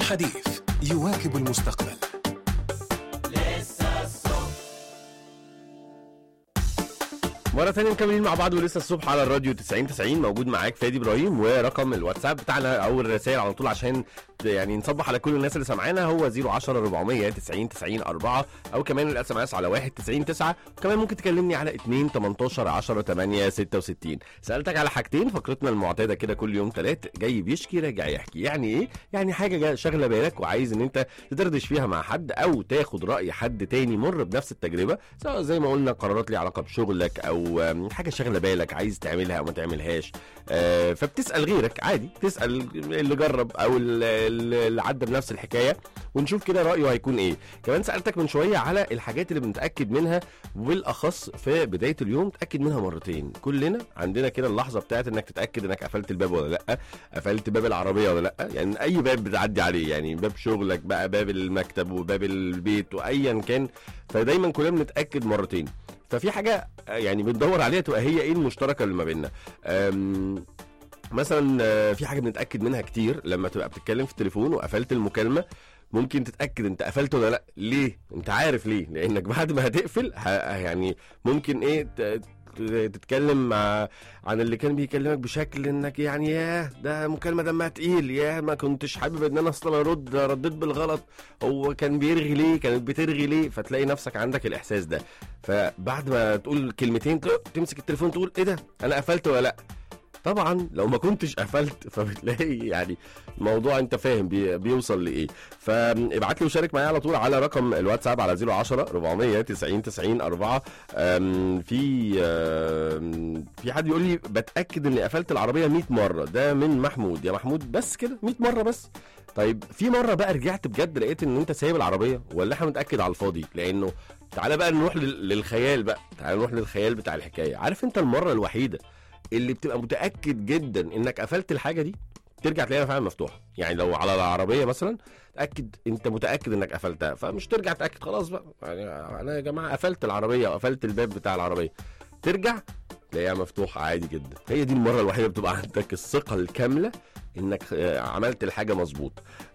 الحديث يواكب المستقبل مرة تانية مكملين مع بعض ولسه الصبح على الراديو 90 90 موجود معاك فادي ابراهيم ورقم الواتساب بتاعنا او الرسائل على طول عشان يعني نصبح على كل الناس اللي سامعانا هو 010 400 90 90 4 او كمان الاس ام اس على 1 90 9 وكمان ممكن تكلمني على 2 18 10 8 66 سالتك على حاجتين فقرتنا المعتاده كده كل يوم ثلاث جاي بيشكي راجع يحكي يعني ايه؟ يعني حاجه جا- شاغله بالك وعايز ان انت تدردش فيها مع حد او تاخد راي حد تاني مر بنفس التجربه سواء زي ما قلنا قرارات ليها علاقه بشغلك او آم، حاجه شاغله بالك عايز تعملها او ما تعملهاش آه، فبتسال غيرك عادي تسال اللي جرب او اللي اللي عدى بنفس الحكايه ونشوف كده رايه هيكون ايه كمان سالتك من شويه على الحاجات اللي بنتاكد منها وبالاخص في بدايه اليوم تاكد منها مرتين كلنا عندنا كده اللحظه بتاعت انك تتاكد انك قفلت الباب ولا لا قفلت باب العربيه ولا لا يعني اي باب بتعدي عليه يعني باب شغلك بقى باب المكتب وباب البيت وايا كان فدايما كلنا بنتاكد مرتين ففي حاجه يعني بندور عليها تبقى هي ايه المشتركه اللي ما بيننا أم، مثلا آه، في حاجه بنتاكد منها كتير لما تبقى بتتكلم في التليفون وقفلت المكالمه ممكن تتاكد انت قفلت ولا لا ليه انت عارف ليه لانك بعد ما هتقفل ه... يعني ممكن ايه ت... ت- تتكلم مع عن اللي كان بيكلمك بشكل انك يعني ياه ده مكالمه دمها تقيل ياه ما كنتش حابب ان انا اصلا ارد رديت بالغلط هو كان بيرغي ليه كانت بترغي ليه فتلاقي نفسك عندك الاحساس ده فبعد ما تقول كلمتين ت- تمسك التليفون تقول ايه ده انا قفلت ولا لا طبعا لو ما كنتش قفلت فبتلاقي يعني الموضوع انت فاهم بي بيوصل لايه فابعت لي وشارك معايا على طول على رقم الواتساب على 010 400 90 90 4 أم، في أم، في حد يقول لي بتاكد اني قفلت العربيه 100 مره ده من محمود يا محمود بس كده 100 مره بس طيب في مره بقى رجعت بجد لقيت ان انت سايب العربيه ولا احنا متاكد على الفاضي لانه تعالى بقى نروح لل- للخيال بقى تعالى نروح للخيال بتاع الحكايه عارف انت المره الوحيده اللي بتبقى متاكد جدا انك قفلت الحاجه دي ترجع تلاقيها فعلا مفتوحه يعني لو على العربيه مثلا تاكد انت متاكد انك قفلتها فمش ترجع تاكد خلاص بقى يعني انا يا جماعه قفلت العربيه وقفلت الباب بتاع العربيه ترجع تلاقيها مفتوحه عادي جدا هي دي المره الوحيده بتبقى عندك الثقه الكامله انك آه، عملت الحاجه مظبوط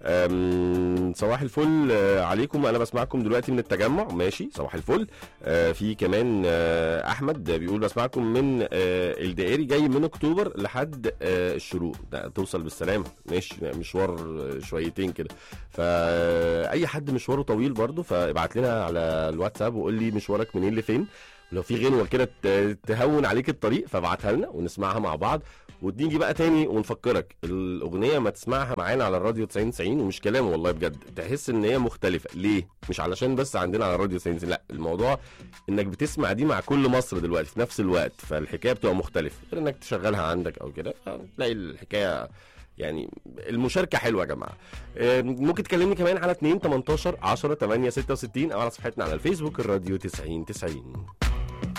أم، صباح الفل آه، عليكم انا بسمعكم دلوقتي من التجمع ماشي صباح الفل آه، في كمان آه، احمد بيقول بسمعكم من آه، الدائري جاي من اكتوبر لحد آه، الشروق ده توصل بالسلامه ماشي مشوار آه، شويتين كده فاي حد مشواره طويل برضه فابعت لنا على الواتساب وقول لي مشوارك منين لفين ولو في غنوه كده ت- تهون عليك الطريق فابعتها لنا ونسمعها مع بعض ونيجي بقى تاني ونفكرك الاغنيه ما تسمعها معانا على الراديو 90 90 ومش كلام والله بجد تحس ان هي مختلفه ليه مش علشان بس عندنا على الراديو 90 90 لا الموضوع انك بتسمع دي مع كل مصر دلوقتي في نفس الوقت فالحكايه بتبقى مختلفه غير انك تشغلها عندك او كده فتلاقي الحكايه يعني المشاركه حلوه يا جماعه آه، ممكن تكلمني كمان على 2 18 10 8 66 او على صفحتنا على الفيسبوك الراديو 90 90